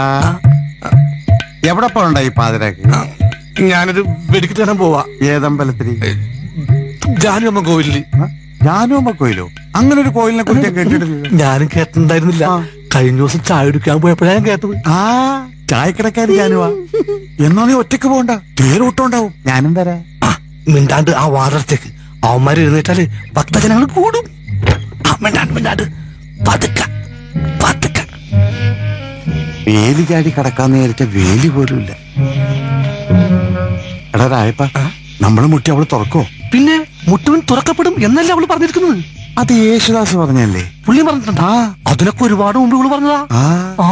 ആ. എവിടെ പോകണ്ട ഈ പാതിരാക്ക് ഞാനൊരു വെടിക്കിട്ട് തരാൻ പോവാ ഏതമ്പലത്തിരി ജാനുമ്മ കോവിലില് ഞാനും കോയിലോ അങ്ങനെ ഒരു കോയിലിനെ കുറിച്ച് ഞാൻ കേട്ടിട്ടില്ല ഞാനും കേട്ടിട്ടുണ്ടായിരുന്നില്ല ആ. കഴിഞ്ഞ ദിവസം ചായ എടുക്കാൻ പോയപ്പോഴാണ് ഞാൻ കേട്ടത് ആ ചായക്കടക്കാരി ഞാനുവാ എന്നാ നീ ഒറ്റക്ക് പോകണ്ട തേരോട്ടുണ്ടാവും ഞാനും തരാ ആ, മിണ്ടാണ്ട് ആ വാതർത്തേക്ക് അവന്മാര് എഴുന്നേറ്റാല് ഭക്തജനങ്ങൾ കൂടും ആ, മിണ്ടാണ്ട് മിണ്ടാണ്ട് പതുക്ക പതുക്ക വേലി ചാടി കടക്കാൻ നേരത്തെ വേലി പോലും ഇല്ല എടാ രായപ്പ നമ്മളെ മുട്ടി അവള് തുറക്കോ പിന്നെ മുട്ടുവൻ തുറക്കപ്പെടും എന്നല്ലേ അവള് പറഞ്ഞിരിക്കുന്നത് അത് യേശുദാസ് പറഞ്ഞല്ലേ പുള്ളി പറഞ്ഞിട്ടുണ്ടാ അതിനൊക്കെ ഒരുപാട് മുമ്പ് ഇവള് പറഞ്ഞതാ ആ ആ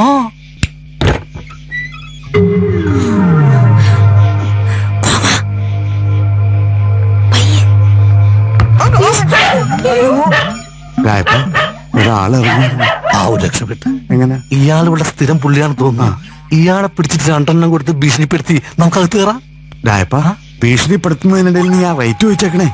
രായപ്പ ഒരാൾ ഇറങ്ങി ആ ഒരു രക്ഷപ്പെട്ട് എങ്ങനെ ഇയാൾ ഇവിടെ സ്ഥിരം പുള്ളിയാണ് തോന്നുന്നു ഇയാളെ പിടിച്ചിട്ട് രണ്ടെണ്ണം കൊടുത്ത് ഭീഷണിപ്പെടുത്തി നമുക്ക് അകത്ത് കയറാം രായപ്പ ഭീഷണിപ്പെടുത്തുന്നതിനിടയിൽ നീ ആ റേറ്റ് ചോദിച്ചേക്കണേ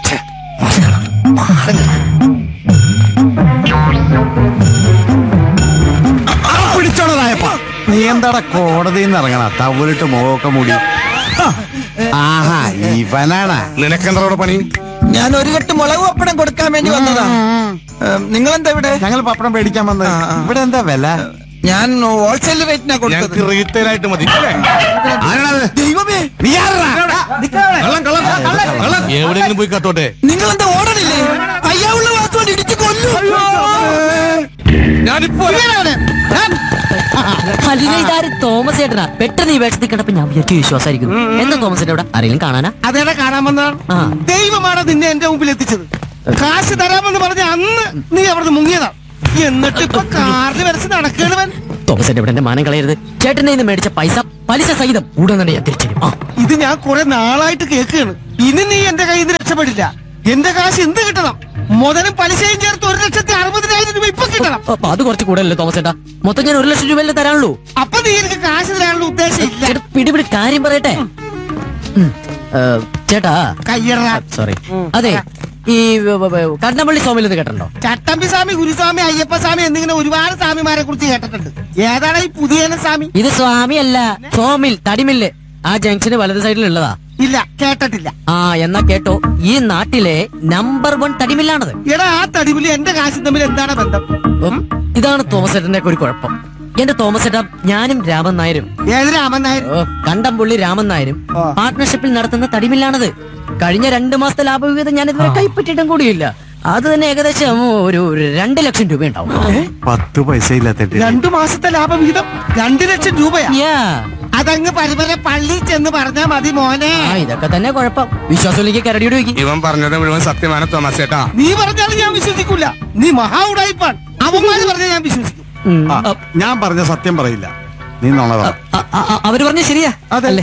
പിടിച്ചോളൂ രായപ്പ നീ എന്താടാ കോടതിയിൽ നിന്ന് ഇറങ്ങണ തവലിട്ട് മുഖമൊക്കെ മൂടി ആഹാ ഇവനാണാ നിനക്കെന്താ അവിടെ പണി ഞാൻ ഒരു കെട്ട് മുളക് പപ്പടം കൊടുക്കാൻ വേണ്ടി വന്നതാ നിങ്ങൾ എന്താ ഇവിടെ ഞങ്ങൾ പപ്പടം മേടിക്കാൻ വന്നത് ഇവിടെ എന്താ വില ഞാൻ ഹോൾസെയിൽ റേറ്റിനാ കൊടുത്തത് ഞങ്ങൾക്ക് റീറ്റെയിൽ ആയിട്ട് മതി ദൈവമേ നീ ആരെടാ? എവിടെയെങ്കിലും പോയി കത്തോട്ടെ നിങ്ങൾ എന്താ ഓടണില്ലേ അയ്യാവുള്ള വാക്കുകൊണ്ട് ഇടിച്ചു കൊല്ലു ഞാനിപ്പോ അലിന ഇതാരും തോമസ് ചേട്ടനാ പെട്ടെന്ന് ഈ വേഷത്തിൽ കണ്ടപ്പോ ഞാൻ വിചാരിച്ചു വിശ്വാസമായിരിക്കും എന്താ തോമസിന്റെ അവിടെ ആരെങ്കിലും കാണാനാ അതേടെ കാണാൻ വന്നതാണ് ആ. ദൈവമാണ് നിന്നെ എന്റെ മുമ്പിൽ എത്തിച്ചത് കാശ് തരാമെന്ന് പറഞ്ഞ അന്ന് നീ അവിടുന്ന് മുങ്ങിയതാ എന്നിട്ട് ഇപ്പൊ കാറിൽ വരച്ച് നടക്കണവൻ തോമസിന്റെ ഇവിടെ എന്റെ മാനം കളയരുത് ചേട്ടന്റെ നിന്ന് മേടിച്ച പൈസ പലിശ സഹിതം ഉടൻ തന്നെ ഞാൻ തിരിച്ചു തരും. ആ ഇത് ഞാൻ കുറെ നാളായിട്ട് കേൾക്കുകയാണ് ഇനി നീ എന്റെ കയ്യിൽ നിന്ന് രക്ഷപ്പെടില്ല എന്റെ കാശ് എന്ത് കിട്ടണം മുതലും പലിശയും ചേർത്ത് ഒരു ലക്ഷത്തി അറുപതിനായിരം രൂപ ഇപ്പൊ കിട്ടണം അപ്പൊ അത് കുറച്ച് കൂടുതലല്ലേ തോമസ് ചേട്ടാ മൊത്തം ഞാൻ ഒരു ലക്ഷം രൂപയല്ലേ തരാനുള്ളൂ അപ്പൊ നീ എനിക്ക് കാശ് തരാനുള്ള ഉദ്ദേശം ഇല്ല ചേട്ടാ പിടിപിടി കാര്യം പറയട്ടെ ഉം. ഏ, ചേട്ടാ കയ്യറ സോറി അതെ ഈ വ- വ- വ- കണ്ണമ്പള്ളി സ്വാമിയിൽ നിന്ന് കേട്ടോ ചട്ടമ്പി സ്വാമി ഗുരുസ്വാമി അയ്യപ്പ സ്വാമി എന്നിങ്ങനെ ഒരുപാട് സ്വാമിമാരെ കുറിച്ച് കേട്ടിട്ടുണ്ട് ഏതാണ് ഈ പുതിയ സ്വാമി ഇത് സ്വാമി അല്ല സോമിൽ തടിമില്ല് ആ ജംഗ്ഷന് വലത് സൈഡിൽ ഉള്ളതാ ഇല്ല കേട്ടിട്ടില്ല ആ എന്നാ കേട്ടോ ഈ നാട്ടിലെ നമ്പർ വൺ തടിമില്ലാണത് എടാ ആ തടിമില് എന്റെ കാശും തമ്മിൽ എന്താണ് ബന്ധം ഉം, ഇതാണ് തോമസ് ചേട്ടന്റെ ഒരു കുഴപ്പം എന്റെ തോമസ് ചേട്ടൻ ഞാനും രാമൻ നായരും ഏത് രാമൻ നായർ ഓ, കണ്ടംപുള്ളി രാമൻ നായരും ആ. പാർട്ട്ണർഷിപ്പിൽ നടത്തുന്ന തടിമില്ലാണത് കഴിഞ്ഞ രണ്ട് മാസത്തെ ലാഭവിഹിതം ഞാൻ ഇതുവരെ കൈപ്പറ്റിയിട്ടും കൂടിയില്ല അത് തന്നെ ഏകദേശം ഒരു ഒരു രണ്ട് ലക്ഷം രൂപ ഉണ്ടാവും പത്ത് പൈസ ഇല്ലാത്തിട്ട് രണ്ടു മാസത്തെ ലാഭവിഹിതം രണ്ടു ലക്ഷം രൂപയാ യാ. അതങ്ങ് പരിമല പള്ളി ചെന്ന് പറഞ്ഞാ മതി മോനെ ആ ഇതൊക്കെ തന്നെ കുഴപ്പം വിശ്വാസത്തിലേക്ക് കരടിയോട് വയ്ക്കും ഇവൻ പറഞ്ഞത് മുഴുവൻ സത്യമാണ് തോമസ് ചേട്ടാ നീ പറഞ്ഞാലും ഞാൻ വിശ്വസിക്കൂല നീ മഹാ ഉടായിപ്പാൻ അവന്മാര് പറഞ്ഞാൽ ഞാൻ വിശ്വസിക്കും ആ, ഞാൻ പറഞ്ഞ സത്യം പറയില്ല നീ നോണ പറ അവര് പറഞ്ഞ ശരിയാ അതല്ലേ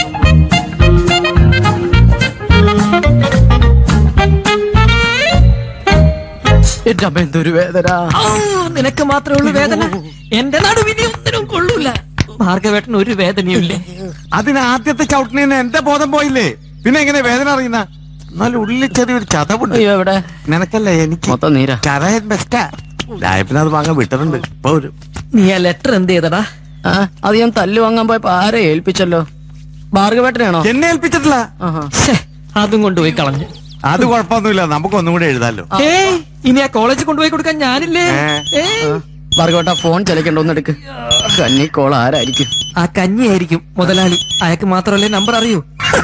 എന്റെ അമ്മ എന്തൊരു വേദന നിനക്ക് മാത്രമേ ഉള്ളൂ വേദന എന്റെ നടുവിധി ഒന്നിനും കൊള്ളൂല ഭാർഗവേട്ടന് ഒരു വേദനയുമില്ലേ അതിന് ആദ്യത്തെ ചവിട്ടിന് എന്റെ ബോധം പോയില്ലേ പിന്നെ എങ്ങനെ വേദന അറിയുന്ന എന്നാലും ഉള്ളിൽ ചെറിയൊരു ചതവുണ്ട് അയ്യോ എവിടെ നിനക്കല്ലേ എനിക്ക് മൊത്തം നീരാ ചതയൻ ബെസ്റ്റാ ലായപ്പിന് അത് വാങ്ങാൻ വിട്ടിട്ടുണ്ട് ഇപ്പൊ ഒരു നീ ആ ലെറ്റർ എന്ത് ചെയ്തടാ ആ അത് ഞാൻ തല്ലു വാങ്ങാൻ പോയപ്പോ ആരെ ഏൽപ്പിച്ചല്ലോ ഭാർഗവേട്ടനാണോ എന്നെ ഏൽപ്പിച്ചിട്ടില്ല ആഹാ. ശ്ശേ, അതും കൊണ്ടുപോയി കളഞ്ഞു അത് കുഴപ്പമൊന്നുമില്ല നമുക്ക് ഒന്നും കൂടെ എഴുതാലോ ഏയ് ഇനി ആ കോളേജിൽ കൊണ്ടുപോയി കൊടുക്കാൻ ഞാനില്ലേ ഭാർഗവട്ട ഫോൺ ചലിക്കണ്ടോന്ന് എടുക്ക് കന്നി കോൾ ആരായിരിക്കും ആ കഞ്ഞി ആയിരിക്കും മുതലാളി അയാൾക്ക് മാത്രമല്ലേ നമ്പർ അറിയൂ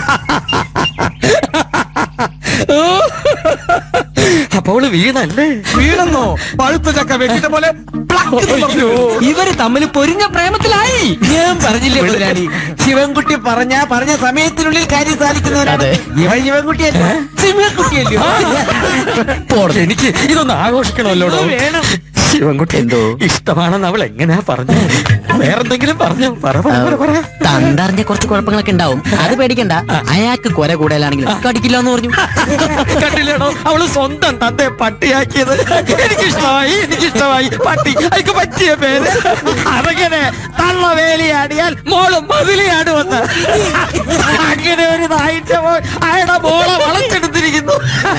അപ്പൊ അവള് വീണല്ലേ വീണെന്നോ പഴുത്ത ചക്ക വെട്ടിട്ട പോലെ ഇവര് തമ്മിൽ പൊരിഞ്ഞ പ്രേമത്തിലായി ഞാൻ പറഞ്ഞില്ലേ മുതലാളി ശിവൻകുട്ടി പറഞ്ഞ പറഞ്ഞ സമയത്തിനുള്ളിൽ കാര്യം സാധിക്കുന്നവരാണ് അതെ. ഇവൻ ശിവൻകുട്ടിയല്ല ശിവൻകുട്ടിയല്ലോ എനിക്ക് ഇതൊന്ന് ആഘോഷിക്കണമല്ലോ വേണം ശിവൻകുട്ടി എന്തോ ഇഷ്ടമാണെന്ന് അവൾ എങ്ങനെയാ പറഞ്ഞു വേറെന്തെങ്കിലും പറഞ്ഞു തന്തറിഞ്ഞ കുറച്ച് കുഴപ്പങ്ങളൊക്കെ ഉണ്ടാവും അത് പേടിക്കണ്ട അയാൾക്ക് കുറെ കൂടുതലാണെങ്കിലും കടിക്കില്ല എന്ന് പറഞ്ഞു കണ്ടില്ലേടോ അവള് സ്വന്തം തന്റെ പട്ടിയാക്കിയത് എനിക്കിഷ്ടമായി എനിക്കിഷ്ടമായി പട്ടി അതിക്ക് പറ്റിയ പേര് അതങ്ങനെ തള്ള വേലിയാടിയാൽ മോള് മതിലിയാടുവന്ന് അങ്ങനെ ഒരു നായിന്റെ മോൻ അയാളുടെ മോളെ വളച്ചെടുത്തിരിക്കുന്നു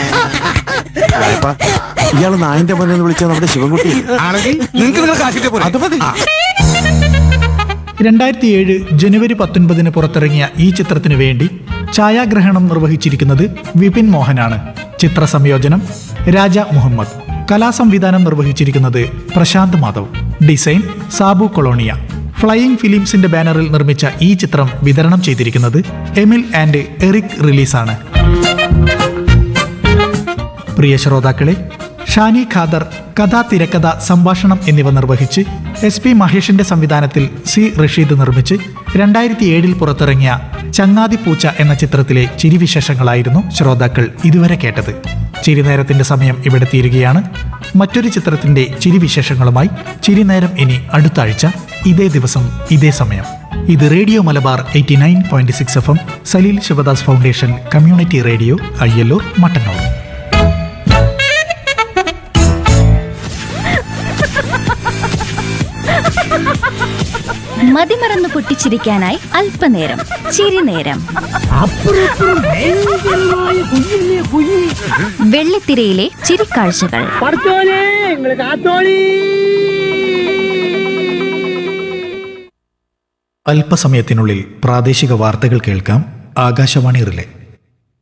ഇയാള് നായിന്റെ മോനെ വിളിച്ചാൽ നമ്മുടെ ശിവൻകുട്ടി ആണെങ്കിൽ നിങ്ങൾക്ക് നിങ്ങൾ കാശിന്റെ പോലെ അത് മതി രണ്ടായിരത്തി ഏഴ് ജനുവരി പത്തൊൻപതിന് പുറത്തിറങ്ങിയ ഈ ചിത്രത്തിനു വേണ്ടി ഛായാഗ്രഹണം നിർവഹിച്ചിരിക്കുന്നത് വിപിൻ മോഹനാണ് ചിത്ര സംയോജനം രാജ മുഹമ്മദ് കലാസംവിധാനം നിർവഹിച്ചിരിക്കുന്നത് പ്രശാന്ത് മാധവ് ഡിസൈൻ സാബു കൊളോണിയ ഫ്ലൈയിങ് ഫിലിംസിന്റെ ബാനറിൽ നിർമ്മിച്ച ഈ ചിത്രം വിതരണം ചെയ്തിരിക്കുന്നത് എമിൽ ആൻഡ് എറിക് റിലീസാണ് പ്രിയ ശ്രോതാക്കളെ ഷാനി ഖാദർ കഥ തിരക്കഥ സംഭാഷണം എന്നിവ നിർവഹിച്ച് എസ് പി മഹേഷിന്റെ സംവിധാനത്തിൽ സി റഷീദ് നിർമ്മിച്ച് രണ്ടായിരത്തി ഏഴിൽ പുറത്തിറങ്ങിയ ചങ്ങാതി പൂച്ച എന്ന ചിത്രത്തിലെ ചിരിവിശേഷങ്ങളായിരുന്നു ശ്രോതാക്കൾ ഇതുവരെ കേട്ടത് ചിരിനേരത്തിന്റെ സമയം ഇവിടെ തീരുകയാണ് മറ്റൊരു ചിത്രത്തിന്റെ ചിരിവിശേഷങ്ങളുമായി ചിരിനേരം ഇനി അടുത്ത ആഴ്ച ഇതേ ദിവസം ഇതേ സമയം ഇത് radio Malabar eighty nine point six F M Saleel Shivadas foundation community radio Ayyallur Mattannur മതിമറന്ന് പൊട്ടിച്ചിരിക്കാനായി അല്പനേരം ചിരിനേരം വെള്ളിത്തിരയിലെ ചിരിക്കാഴ്ചകൾ അല്പസമയത്തിനുള്ളിൽ പ്രാദേശിക വാർത്തകൾ കേൾക്കാം ആകാശവാണി റിലേ